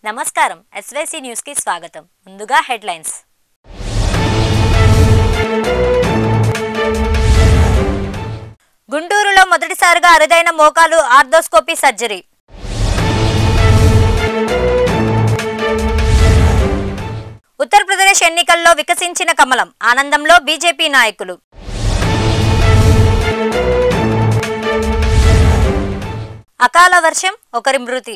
నమస్కారం SYC news కి స్వాగతం ముందుగా హెడ్లైన్స్ గుంటూరులో మొదటిసారిగా అరుదైన మోకాలు ఆర్థోస్కోపీ సర్జరీ ఉత్తరప్రదేశ్ ఎన్నికల్లో వికసించిన కమలం ఆనందంలో బీజేపీ నాయకులు అకాల వర్షం ఒకరి మృతి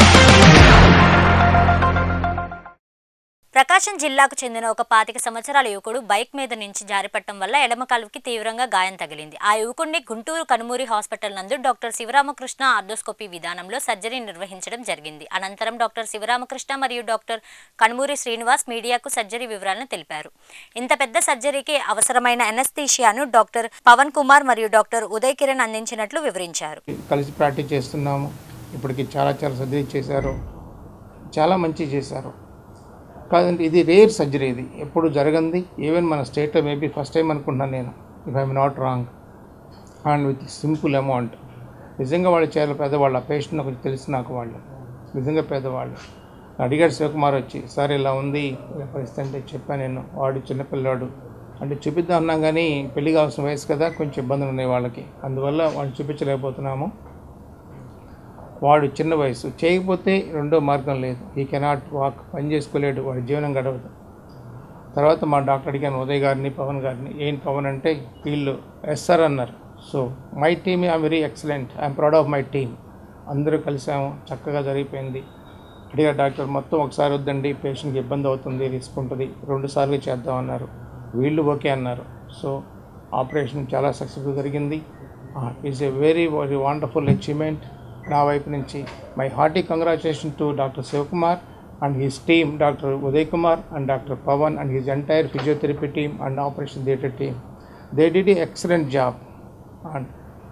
ప్రకాశం జిల్లాకు చెందిన ఒక పాతిక సంవత్సరాల యువకుడు బైక్ మీద నుంచి జారిపట్టడం వల్ల ఎడమ కాలువకి తీవ్రంగా గాయం తగిలింది ఆ యువకుడిని గుంటూరు కనుమూరి హాస్పిటల్ నందు డాక్టర్ శివరామకృష్ణ ఆర్థోస్కోపీ విధానంలో సర్జరీ నిర్వహించడం జరిగింది అనంతరం డాక్టర్ శివరామకృష్ణ మరియు డాక్టర్ కనుమూరి శ్రీనివాస్ మీడియాకు సర్జరీ వివరాలను తెలిపారు ఇంత పెద్ద సర్జరీకి అవసరమైన ఎనస్థీషియాను డాక్టర్ పవన్ కుమార్ మరియు డాక్టర్ ఉదయ్ కిరణ్ అందించినట్లు వివరించారు కలిసి ప్రాక్టీస్ చేస్తున్నాము ఇప్పటికి చాలా చాలా సర్జరీ చేశారు చాలా మంచి చేశారు కాదండి ఇది రేర్ సర్జరీ ఇది ఎప్పుడు జరగంది ఈవెన్ మన స్టేట్లో మేబీ ఫస్ట్ టైం అనుకుంటున్నాను నేను if I'm not wrong and with simple amount నిజంగా వాళ్ళు చాలా పెద్దవాళ్ళు ఆ పేషెంట్ నాకు తెలుసు నాకు వాళ్ళు నిజంగా పేదవాళ్ళు అడిగాడు శివకుమార్ వచ్చి సార్ ఇలా ఉంది ఇలా పరిస్థితి అంటే చెప్పాను నేను వాడు చిన్నపిల్లాడు అంటే చూపిద్దాం అన్నాం కానీ పెళ్లి కావాల్సిన వయసు కదా కొంచెం ఇబ్బందులు ఉన్నాయి వాళ్ళకి అందువల్ల వాళ్ళు చూపించలేకపోతున్నాము వాడు చిన్న వయసు చేయకపోతే రెండో మార్గం లేదు ఈ కెనాట్ వాక్ పని చేసుకోలేడు వాడి జీవనం గడవదు తర్వాత మా డాక్టర్ అడిగాను ఉదయ్ గారిని పవన్ గారిని ఏంటి పవన్ అంటే వీళ్ళు ఎస్ఆర్ అన్నారు so my team I'm very excellent I'm proud of my team అందరూ కలిసాము చక్కగా జరిగిపోయింది అడిగా డాక్టర్ మొత్తం ఒకసారి వద్దండి పేషెంట్కి ఇబ్బంది అవుతుంది రిస్క్ ఉంటుంది రెండు సార్లు చేద్దాం అన్నారు వీళ్ళు ఓకే అన్నారు సో ఆపరేషన్ చాలా సక్సెస్ఫుల్ జరిగింది is a very very wonderful achievement నా వైపు నుంచి my hearty congratulation to doctor Sivakumar and his team doctor Uday Kumar and doctor Pavan and his entire physiotherapy team and operation theatre team they did a excellent job and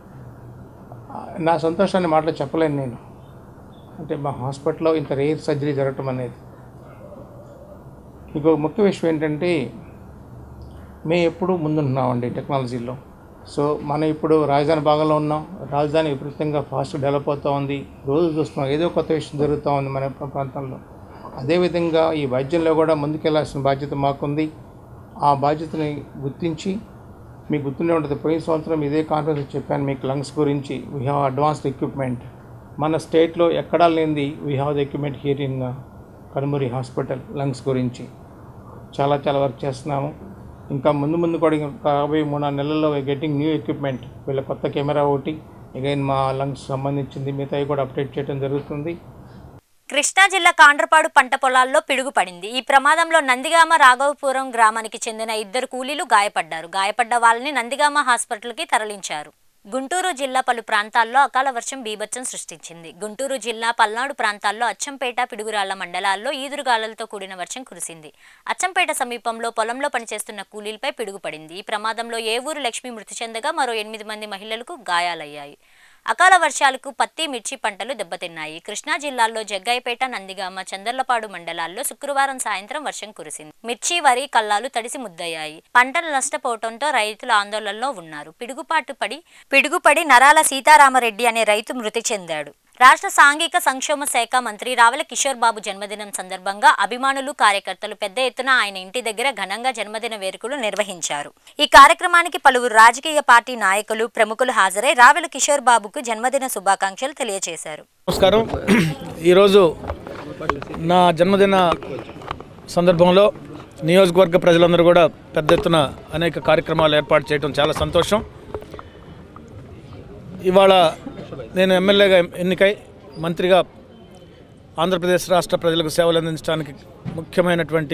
నా సంతోషాన్ని మాటలు చెప్పలేను నేను అంటే మా హాస్పిటల్లో ఇంత రేర్ సర్జరీ జరగటం అనేది ఇంకొక ముఖ్య విషయం ఏంటంటే మేము ఎప్పుడు ముందుంటున్నామండి టెక్నాలజీలో సో మనం ఇప్పుడు రాజధాని భాగంలో ఉన్నాం రాజధాని విపరీతంగా ఫాస్ట్ డెవలప్ అవుతూ ఉంది రోజు చూస్తున్నాం ఏదో కొత్త విషయం జరుగుతూ ఉంది మన ప్ర- ప్రాంతంలో అదేవిధంగా ఈ వైద్యంలో కూడా ముందుకెళ్లాల్సిన బాధ్యత మాకుంది ఆ బాధ్యతని గుర్తించి మీకు గుర్తుండే ఉంటుంది పోయిన సంవత్సరం ఇదే కాన్ఫరెన్స్ చెప్పాను మీకు లంగ్స్ గురించి వీ హ్యావ్ అడ్వాన్స్డ్ ఎక్విప్మెంట్ మన స్టేట్లో ఎక్కడా లేనిది we have the equipment here in Kanumuri hospital lungs గురించి చాలా చాలా వర్క్ చేస్తున్నాము ఇంకా ముందు ముందు కూడా ఇంకా రాబోయే మూడు నాలుగు నెలల్లో గెట్టింగ్ న్యూ ఎక్విప్మెంట్ వీళ్ళ కొత్త కెమెరా ఒకటి అగైన్ మా లంగ్స్ సంబంధించింది మిగతాయి కూడా అప్డేట్ చేయడం జరుగుతుంది కృష్ణా జిల్లా కాండ్రపాడు పంట పొలాల్లో పిడుగు పడింది ఈ ప్రమాదంలో నందిగామ రాఘవపురం గ్రామానికి చెందిన ఇద్దరు కూలీలు గాయపడ్డారు గాయపడ్డ వాళ్ళని నందిగామ హాస్పిటల్కి తరలించారు గుంటూరు జిల్లా పలు ప్రాంతాల్లో అకాల వర్షం బీభత్సం సృష్టించింది గుంటూరు జిల్లా పల్నాడు ప్రాంతాల్లో అచ్చంపేట పిడుగురాళ్ల మండలాల్లో ఈదురుగాలులతో కూడిన వర్షం కురిసింది అచ్చంపేట సమీపంలో పొలంలో పనిచేస్తున్న కూలీలపై పిడుగు పడింది ఈ ప్రమాదంలో ఏ ఊరు లక్ష్మి మృతి చెందగా మరో ఎనిమిది మంది మహిళలకు గాయాలయ్యాయి అకాల వర్షాలకు పత్తి మిర్చి పంటలు దెబ్బతిన్నాయి కృష్ణా జిల్లాల్లో జగ్గాయిపేట నందిగామ చందర్లపాడు మండలాల్లో శుక్రవారం సాయంత్రం వర్షం కురిసింది మిర్చి వరి కల్లాలు తడిసి ముద్దయ్యాయి పంటలు నష్టపోవడంతో రైతులు ఆందోళనలో ఉన్నారు పిడుగుపాటు పడి పిడుగుపడి నరాల సీతారామరెడ్డి అనే రైతు మృతి చెందాడు రాష్ట్ర సాంఘిక సంక్షేమ శాఖ మంత్రి రావెల కిషోర్ బాబు జన్మదినం సందర్భంగా అభిమానులు కార్యకర్తలు పెద్ద ఎత్తున ఆయన ఇంటి దగ్గర ఘనంగా జన్మదిన వేడుకలు నిర్వహించారు ఈ కార్యక్రమానికి పలువురు రాజకీయ పార్టీ నాయకులు ప్రముఖులు హాజరై రావెల కిషోర్ బాబుకు జన్మదిన శుభాకాంక్షలు తెలియజేశారు నమస్కారం ఈరోజు నా జన్మదిన సందర్భంలో నియోజకవర్గ ప్రజలందరూ కూడా పెద్ద ఎత్తున అనేక కార్యక్రమాలు ఏర్పాటు చేయడం చాలా సంతోషం ఇవాళ నేను ఎమ్మెల్యేగా ఎన్నికై మంత్రిగా ఆంధ్రప్రదేశ్ రాష్ట్ర ప్రజలకు సేవలు అందించడానికి ముఖ్యమైనటువంటి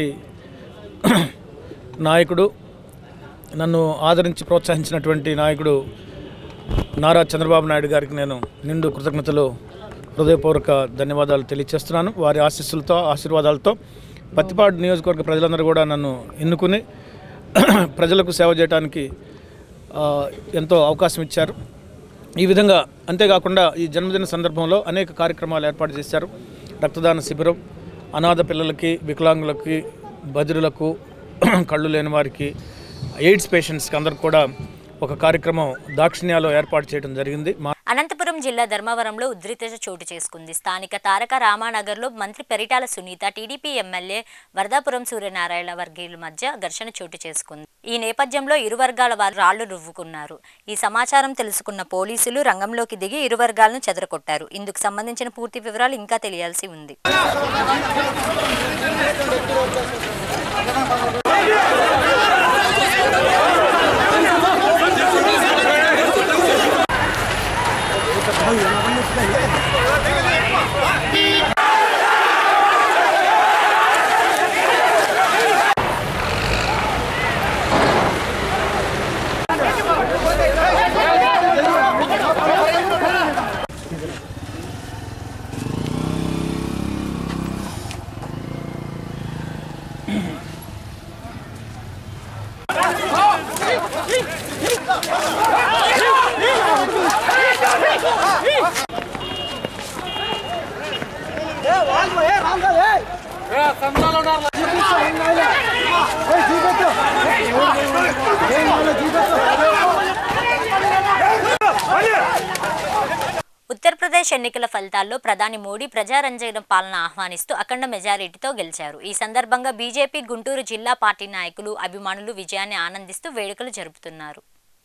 నాయకుడు నన్ను ఆదరించి ప్రోత్సహించినటువంటి నాయకుడు నారా చంద్రబాబు నాయుడు గారికి నేను నిండు కృతజ్ఞతలు హృదయపూర్వక ధన్యవాదాలు తెలియజేస్తున్నాను వారి ఆశీస్సులతో ఆశీర్వాదాలతో పత్తిపాడు నియోజకవర్గ ప్రజలందరూ కూడా నన్ను ఎన్నుకుని ప్రజలకు సేవ చేయడానికి ఆ, ఎంతో అవకాశం ఇచ్చారు ఈ విధంగా అంతేకాకుండా ఈ జన్మదిన సందర్భంలో అనేక కార్యక్రమాలు ఏర్పాటు చేశారు రక్తదాన శిబిరం అనాథ పిల్లలకి వికలాంగులకి బదిరులకు కళ్ళు లేని వారికి ఎయిడ్స్ పేషెంట్స్కి అందరికి కూడా ఒక కార్యక్రమం దాక్షిణ్యాలో ఏర్పాటు చేయడం జరిగింది మా అనంతపురం ఖమ్మం జిల్లా ధర్మవరంలో ఉద్రిక్తత చోటు చేసుకుంది స్థానిక తారక రామానగర్లో మంత్రి పెరిటాల సునీత టీడీపీ ఎమ్మెల్యే వరదాపురం సూర్యనారాయణ వర్గీయుల మధ్య ఘర్షణ చోటు చేసుకుంది ఈ నేపథ్యంలో ఇరు వర్గాల వారు రాళ్లు రువ్వుకున్నారు ఈ సమాచారం తెలుసుకున్న పోలీసులు రంగంలోకి దిగి ఇరు వర్గాలను చెదరకొట్టారు ఇందుకు సంబంధించిన పూర్తి వివరాలు ఇంకా తెలియాల్సి ఉంది ఉత్తరప్రదేశ్ ఎన్నికల ఫలితాల్లో ప్రధాని మోడీ ప్రజారంజన పాలన ఆహ్వానిస్తూ అఖండ మెజారిటీతో గెలిచారు ఈ సందర్భంగా బీజేపీ గుంటూరు జిల్లా పార్టీ నాయకులు అభిమానులు విజయాన్ని ఆనందిస్తూ వేడుకలు జరుపుతున్నారు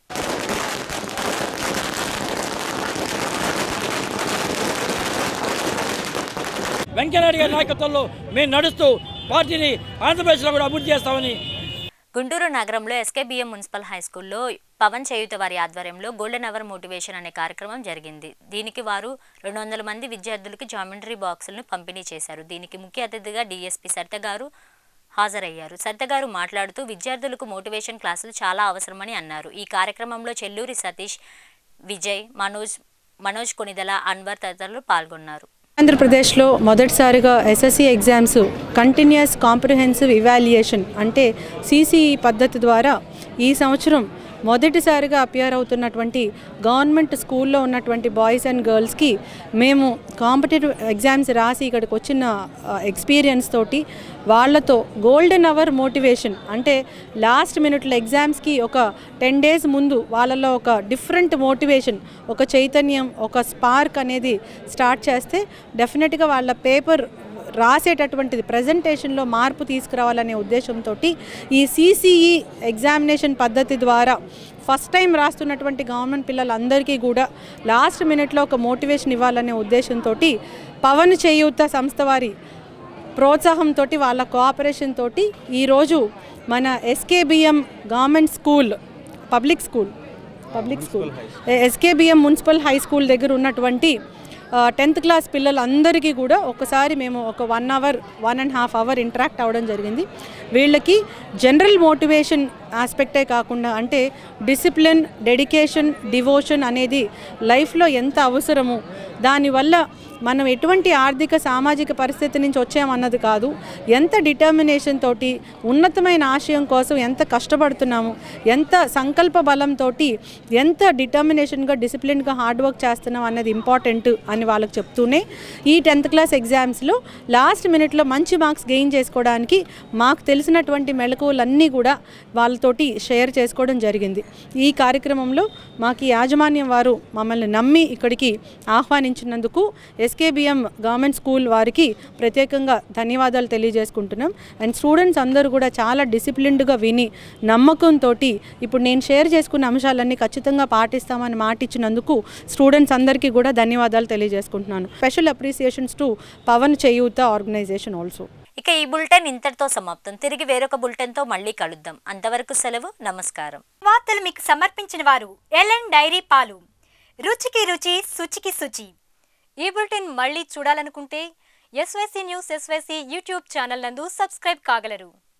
వెంకయ్యనాయుడు గారి నాయకత్వంలో మేము నడుస్తూ పార్టీని ఆంధ్రప్రదేశ్లో కూడా అభివృద్ధి చేస్తామని గుంటూరు నగరంలో ఎస్కేబిఎం మున్సిపల్ హై స్కూల్లో పవన్ చేయుత వారి ఆధ్వర్యంలో గోల్డెన్ అవర్ మోటివేషన్ అనే కార్యక్రమం జరిగింది దీనికి వారు రెండు వందల మంది విద్యార్థులకి జామెంటరీ బాక్సులను పంపిణీ చేశారు దీనికి ముఖ్య అతిథిగా డిఎస్పి సరిత గారు హాజరయ్యారు సరిత గారు మాట్లాడుతూ విద్యార్థులకు మోటివేషన్ క్లాసులు చాలా అవసరమని అన్నారు ఈ కార్యక్రమంలో చెల్లూరి సతీష్ విజయ్ మనోజ్ మనోజ్ కొనిదల అన్వర్ తదితరులు పాల్గొన్నారు ఆంధ్రప్రదేశ్లో మొదటిసారిగా SSC exams continuous comprehensive evaluation అంటే సిసిఈ పద్ధతి ద్వారా ఈ సంవత్సరం మొదటిసారిగా అపియర్ అవుతున్నటువంటి గవర్నమెంట్ స్కూల్లో ఉన్నటువంటి బాయ్స్ అండ్ గర్ల్స్కి మేము కాంపిటేటివ్ ఎగ్జామ్స్ రాసి ఇక్కడికి వచ్చిన ఎక్స్పీరియన్స్ తోటి వాళ్ళతో గోల్డెన్ అవర్ మోటివేషన్ అంటే లాస్ట్ మినిట్లో ఎగ్జామ్స్కి ఒక టెన్ డేస్ ముందు వాళ్ళలో ఒక డిఫరెంట్ మోటివేషన్ ఒక చైతన్యం ఒక స్పార్క్ అనేది స్టార్ట్ చేస్తే డెఫినెట్గా వాళ్ళ పేపర్ రాసేటటువంటిది ప్రజెంటేషన్లో మార్పు తీసుకురావాలనే ఉద్దేశంతో ఈ సిసిఈ ఎగ్జామినేషన్ పద్ధతి ద్వారా ఫస్ట్ టైం రాస్తున్నటువంటి గవర్నమెంట్ పిల్లలందరికీ కూడా లాస్ట్ మినిట్లో ఒక మోటివేషన్ ఇవ్వాలనే ఉద్దేశంతో పవన్ చేయూత సంస్థ వారి ప్రోత్సాహంతో వాళ్ళ కోఆపరేషన్ తోటి ఈరోజు మన SKBM government school public school public school SKBM municipal high school దగ్గర ఉన్నటువంటి టెన్త్ క్లాస్ పిల్లలందరికీ కూడా ఒకసారి మేము ఒక one hour one and half hour interact అవ్వడం జరిగింది వీళ్ళకి జనరల్ మోటివేషన్ ఆస్పెక్టే కాకుండా అంటే డిసిప్లిన్ డెడికేషన్ డివోషన్ అనేది లైఫ్లో ఎంత అవసరము దానివల్ల మనం ఎటువంటి ఆర్థిక సామాజిక పరిస్థితి నుంచి వచ్చామన్నది కాదు ఎంత డిటర్మినేషన్ తోటి ఉన్నతమైన ఆశయం కోసం ఎంత కష్టపడుతున్నాము ఎంత సంకల్ప బలంతో ఎంత డిటర్మినేషన్గా డిసిప్లిన్గా హార్డ్ వర్క్ చేస్తున్నాం అన్నది ఇంపార్టెంట్ అని వాళ్ళకి చెప్తూనే ఈ టెన్త్ క్లాస్ ఎగ్జామ్స్లో లాస్ట్ మినిట్లో మంచి మార్క్స్ గెయిన్ చేసుకోవడానికి మాకు తెలిసినటువంటి మెళకువలన్నీ కూడా వాళ్ళతోటి షేర్ చేసుకోవడం జరిగింది ఈ కార్యక్రమంలో మాకు ఈ యాజమాన్యం వారు మమ్మల్ని నమ్మి ఇక్కడికి ఆహ్వానించినందుకు ఎస్కేబిఎం గవర్నమెంట్ స్కూల్ వారికి ప్రత్యేకంగా ధన్యవాదాలు తెలియజేసుకుంటున్నాం అండ్ స్టూడెంట్స్ అందరూ కూడా చాలా డిసిప్లిన్డ్గా విని నమ్మకంతో ఇప్పుడు నేను షేర్ చేసుకున్న అంశాలన్నీ ఖచ్చితంగా పాటిస్తామని మాట ఇచ్చినందుకు స్టూడెంట్స్ అందరికీ కూడా ధన్యవాదాలు తెలియజేసుకుంటున్నాను స్పెషల్ అప్రిసియేషన్స్ టు పవన్ చేయూత ఆర్గనైజేషన్ ఆల్సో ఇక ఈ బులెటిన్ ఇంతటితో సమాప్తం తిరిగి వేరొక బులెటిన్తో మళ్ళీ కలుద్దాం అంతవరకు సెలవు నమస్కారం వార్తలు మీకు సమర్పించిన వారు ఎల్ఎన్ డైరీ పాలు రుచికి రుచి శుచికి శుచి ఈ బులెటిన్ మళ్ళీ చూడాలనుకుంటే SYC news SYC YouTube channel నందు సబ్స్క్రైబ్ కాగలరు